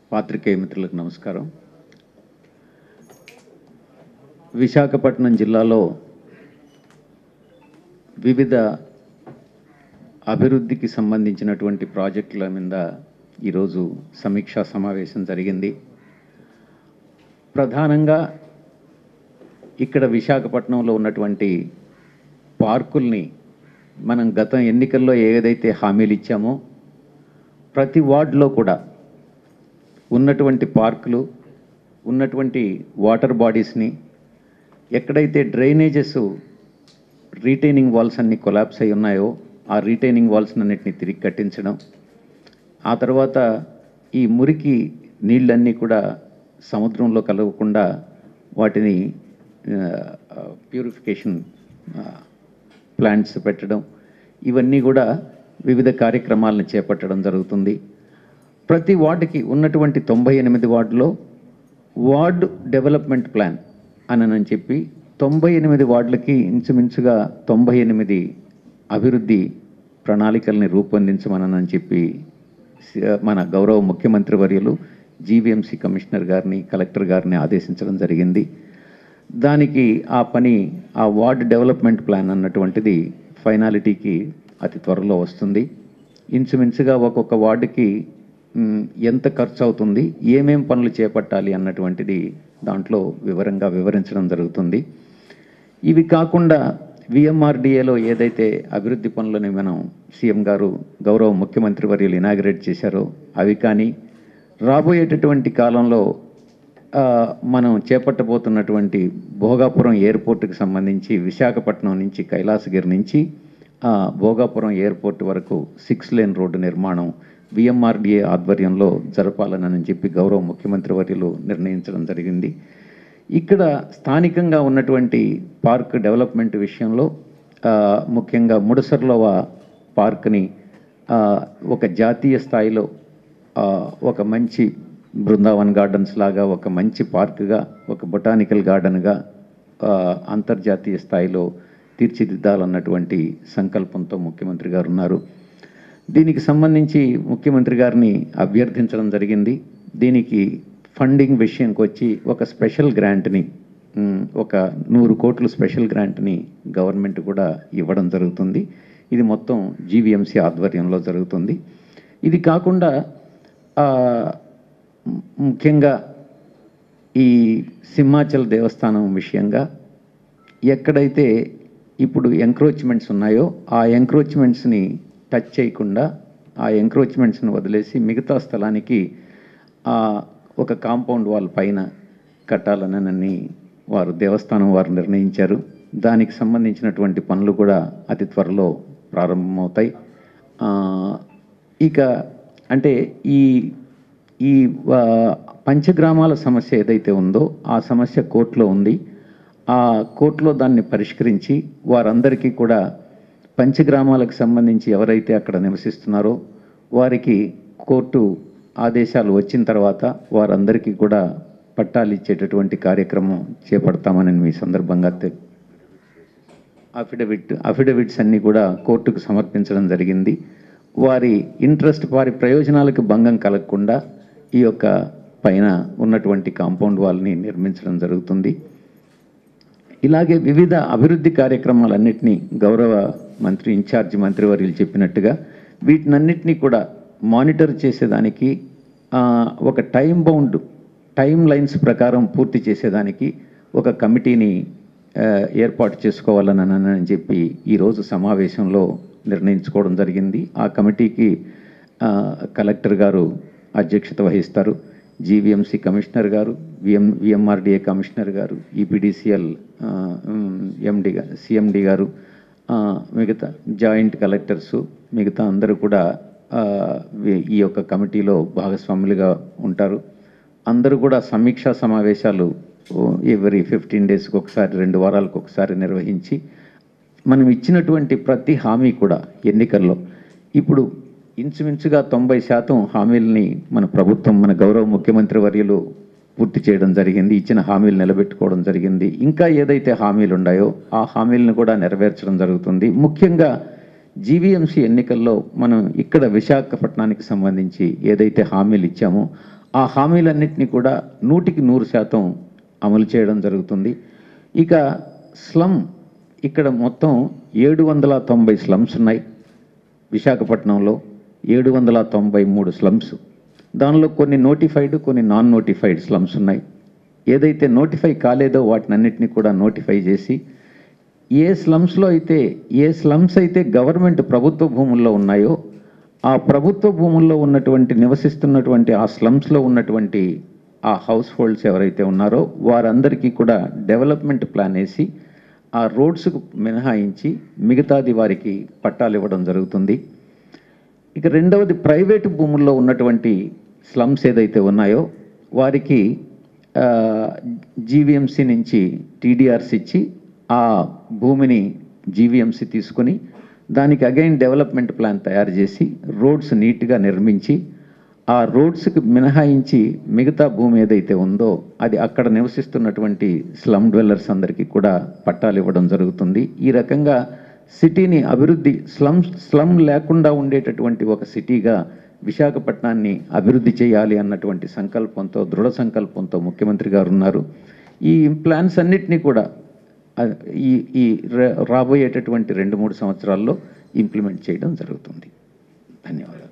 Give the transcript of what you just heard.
పాత్రికేయ మిత్రులకు నమస్కారం విశాఖపట్నం జిల్లాలో వివిధ అభివృద్ధికి సంబంధించినటువంటి ప్రాజెక్టుల మీద ఈరోజు సమీక్షా సమావేశం జరిగింది ప్రధానంగా ఇక్కడ విశాఖపట్నంలో ఉన్నటువంటి పార్కుల్ని మనం గత ఎన్నికల్లో ఏదైతే హామీలు ఇచ్చామో ప్రతి వార్డులో కూడా ఉన్నటువంటి పార్కులు ఉన్నటువంటి వాటర్ బాడీస్ని ఎక్కడైతే డ్రైనేజెస్ రీటైనింగ్ వాల్స్ అన్ని కొలాప్స్ అయి ఉన్నాయో ఆ రీటైనింగ్ వాల్స్ అన్నిటిని తిరిగి కట్టించడం ఆ తర్వాత ఈ మురికి నీళ్ళన్నీ కూడా సముద్రంలో కలవకుండా వాటిని ప్యూరిఫికేషన్ ప్లాంట్స్ పెట్టడం ఇవన్నీ కూడా వివిధ కార్యక్రమాలను చేపట్టడం జరుగుతుంది ప్రతి వార్డుకి ఉన్నటువంటి తొంభై ఎనిమిది వార్డులో వార్డు డెవలప్మెంట్ ప్లాన్ అని చెప్పి తొంభై ఎనిమిది వార్డులకి ఇంచుమించుగా తొంభై ఎనిమిది అభివృద్ధి ప్రణాళికల్ని రూపొందించమనని చెప్పి స- మన గౌరవ ముఖ్యమంత్రి వర్యులు జీవీఎంసీ కమిషనర్ గారిని కలెక్టర్ గారిని ఆదేశించడం జరిగింది దానికి ఆ పని ఆ వార్డ్ డెవలప్మెంట్ ప్లాన్ అన్నటువంటిది ఫైనాలిటీకి అతి త్వరలో వస్తుంది ఇంచుమించుగా ఒక్కొక్క వార్డుకి మ్, ఎంత ఖర్చు అవుతుంది ఏమేం పనులు చేపట్టాలి అన్నటువంటిది దాంట్లో వివరంగా వివరించడం జరుగుతుంది ఇవి కాకుండా విఎంఆర్డిఏలో ఏదైతే అభివృద్ధి పనులని మనం సీఎం గారు గౌరవ ముఖ్యమంత్రి వర్యులు ఇనాగ్రేట్ చేశారో అవి కానీ రాబోయేటటువంటి కాలంలో ఆ, మనం చేపట్టబోతున్నటువంటి భోగాపురం ఎయిర్పోర్ట్కి సంబంధించి విశాఖపట్నం నుంచి కైలాసగిరి నుంచి ఆ, భోగాపురం ఎయిర్పోర్ట్ వరకు సిక్స్ లేన్ రోడ్డు నిర్మాణం విఎంఆర్డిఏ ఆధ్వర్యంలో జరపాలని చెప్పి గౌరవ ముఖ్యమంత్రి వర్యులు నిర్ణయించడం జరిగింది ఇక్కడ స్థానికంగా ఉన్నటువంటి పార్క్ డెవలప్మెంట్ విషయంలో ఆ, ముఖ్యంగా ముడసర్లోవ పార్క్ని ఆ, ఒక జాతీయ స్థాయిలో ఆ, ఒక మంచి బృందావన్ గార్డెన్స్ లాగా ఒక మంచి పార్క్గా ఒక బొటానికల్ గార్డెన్గా ఆ, అంతర్జాతీయ స్థాయిలో తీర్చిదిద్దాలన్నటువంటి సంకల్పంతో ముఖ్యమంత్రి గారు ఉన్నారు దీనికి సంబంధించి ముఖ్యమంత్రి గారిని అభ్యర్థించడం జరిగింది దీనికి ఫండింగ్ విషయంకి వచ్చి ఒక స్పెషల్ గ్రాంట్ని మ్, ఒక నూరు కోట్ల స్పెషల్ గ్రాంట్ని గవర్నమెంట్ కూడా ఇవ్వడం జరుగుతుంది ఇది మొత్తం జీవీఎంసీ ఆధ్వర్యంలో జరుగుతుంది ఇది కాకుండా ఆ, ము- ముఖ్యంగా ఈ సింహాచల్ దేవస్థానం విషయంగా ఎక్కడైతే ఇప్పుడు ఎంక్రోచ్మెంట్స్ ఉన్నాయో ఆ ఎంక్రోచ్మెంట్స్ని టచ్ చేయకుండా ఆ ఎంక్రోచ్మెంట్స్ని వదిలేసి మిగతా స్థలానికి ఆ ఒక కాంపౌండ్ వాల్ పైన కట్టాలనని వారు దేవస్థానం వారు నిర్ణయించారు దానికి సంబంధించినటువంటి పనులు కూడా అతి త్వరలో ప్రారంభమవుతాయి ఆ, ఇక అంటే ఈ ఈ ఆ, పంచగ్రామాల సమస్య ఏదైతే ఉందో ఆ సమస్య కోర్టులో ఉంది ఆ కోర్టులో దాన్ని పరిష్కరించి వారందరికీ కూడా పంచగ్రామాలకు సంబంధించి ఎవరైతే అక్కడ నివసిస్తున్నారో వారికి కోర్టు ఆదేశాలు వచ్చిన తర్వాత వారందరికీ కూడా పట్టాలు ఇచ్చేటటువంటి కార్యక్రమం చేపడతామని మీ సందర్భంగా తె- అఫిడవిట్ అఫిడవిట్స్ అన్నీ కూడా కోర్టుకు సమర్పించడం జరిగింది వారి ఇంట్రెస్ట్ వారి ప్రయోజనాలకు భంగం కలగకుండా ఈ యొక్క పైన ఉన్నటువంటి కాంపౌండ్ వాల్ని నిర్మించడం జరుగుతుంది ఇలాగే వివిధ అభివృద్ధి కార్యక్రమాలన్నింటినీ గౌరవ మంత్రి ఇన్ఛార్జ్ మంత్రివర్యులు చెప్పినట్టుగా వీటినన్నిటినీ కూడా మానిటర్ చేసేదానికి ఆ, ఒక టైం బౌండ్ టైం లైన్స్ ప్రకారం పూర్తి చేసేదానికి ఒక కమిటీని ఆ, ఏర్పాటు చేసుకోవాలని అని చెప్పి ఈరోజు సమావేశంలో నిర్ణయించుకోవడం జరిగింది ఆ కమిటీకి ఆ, కలెక్టర్ గారు అధ్యక్షత వహిస్తారు జీవీఎంసీ కమిషనర్ గారు విఎం విఎంఆర్డిఏ కమిషనర్ గారు ఈపీడీసీఎల్ ఎండి సిఎండి గారు ఆ, మిగతా జాయింట్ కలెక్టర్సు మిగతా అందరూ కూడా ఆ, వి- ఈ యొక్క కమిటీలో భాగస్వాములుగా ఉంటారు అందరూ కూడా సమీక్షా సమావేశాలు ఎవరి ఫిఫ్టీన్ డేస్కి ఒకసారి రెండు వారాలకు ఒకసారి నిర్వహించి మనం ఇచ్చినటువంటి ప్రతి హామీ కూడా ఎన్నికల్లో ఇప్పుడు ఇంచుమించుగా తొంభై శాతం హామీలని మన ప్రభుత్వం మన గౌరవ ముఖ్యమంత్రి వర్యులు పూర్తి చేయడం జరిగింది ఇచ్చిన హామీలు నిలబెట్టుకోవడం జరిగింది ఇంకా ఏదైతే హామీలు ఉన్నాయో ఆ హామీలను కూడా నెరవేర్చడం జరుగుతుంది ముఖ్యంగా జీవీఎంసీ ఎన్నికల్లో మనం ఇక్కడ విశాఖపట్నానికి సంబంధించి ఏదైతే హామీలు ఇచ్చామో ఆ హామీలన్నింటినీ కూడా నూటికి నూరు శాతం అమలు చేయడం జరుగుతుంది ఇక స్లమ్ ఇక్కడ మొత్తం ఏడు వందల తొంభై స్లమ్స్ ఉన్నాయి విశాఖపట్నంలో ఏడు వందల తొంభై మూడు స్లమ్స్ దానిలో కొన్ని నోటిఫైడ్ కొన్ని నాన్ నోటిఫైడ్ స్లమ్స్ ఉన్నాయి ఏదైతే నోటిఫై కాలేదో వాటినన్నిటిని కూడా నోటిఫై చేసి ఏ స్లమ్స్లో అయితే ఏ స్లమ్స్ అయితే గవర్నమెంట్ ప్రభుత్వ భూముల్లో ఉన్నాయో ఆ ప్రభుత్వ భూముల్లో ఉన్నటువంటి నివసిస్తున్నటువంటి ఆ స్లమ్స్లో ఉన్నటువంటి ఆ హౌస్ హోల్డ్స్ ఎవరైతే ఉన్నారో వారందరికీ కూడా డెవలప్మెంట్ ప్లాన్ వేసి ఆ రోడ్స్కు మినహాయించి మిగతాది వారికి పట్టాలు ఇవ్వడం జరుగుతుంది ఇక రెండవది ప్రైవేటు భూముల్లో ఉన్నటువంటి స్లమ్స్ ఏదైతే ఉన్నాయో వారికి జీవీఎంసీ నుంచి టీడీఆర్స్ ఇచ్చి ఆ భూమిని జీవీఎంసీ తీసుకొని దానికి అగైన్ డెవలప్మెంట్ ప్లాన్ తయారు చేసి రోడ్స్ నీట్గా నిర్మించి ఆ రోడ్స్కి మినహాయించి మిగతా భూమి ఏదైతే ఉందో అది అక్కడ నివసిస్తున్నటువంటి స్లమ్ డ్వెల్లర్స్ అందరికీ కూడా పట్టాలు ఇవ్వడం జరుగుతుంది ఈ రకంగా సిటీని అభివృద్ధి స్లమ్ స్లమ్ లేకుండా ఉండేటటువంటి ఒక సిటీగా విశాఖపట్నాన్ని అభివృద్ధి చేయాలి అన్నటువంటి సంకల్పంతో దృఢ సంకల్పంతో ముఖ్యమంత్రి గారు ఉన్నారు ఈ ప్లాన్స్ అన్నిటినీ కూడా ఆ, ఈ ఈ రా- రాబోయేటటువంటి రెండు మూడు సంవత్సరాల్లో ఇంప్లిమెంట్ చేయడం జరుగుతుంది ధన్యవాదాలు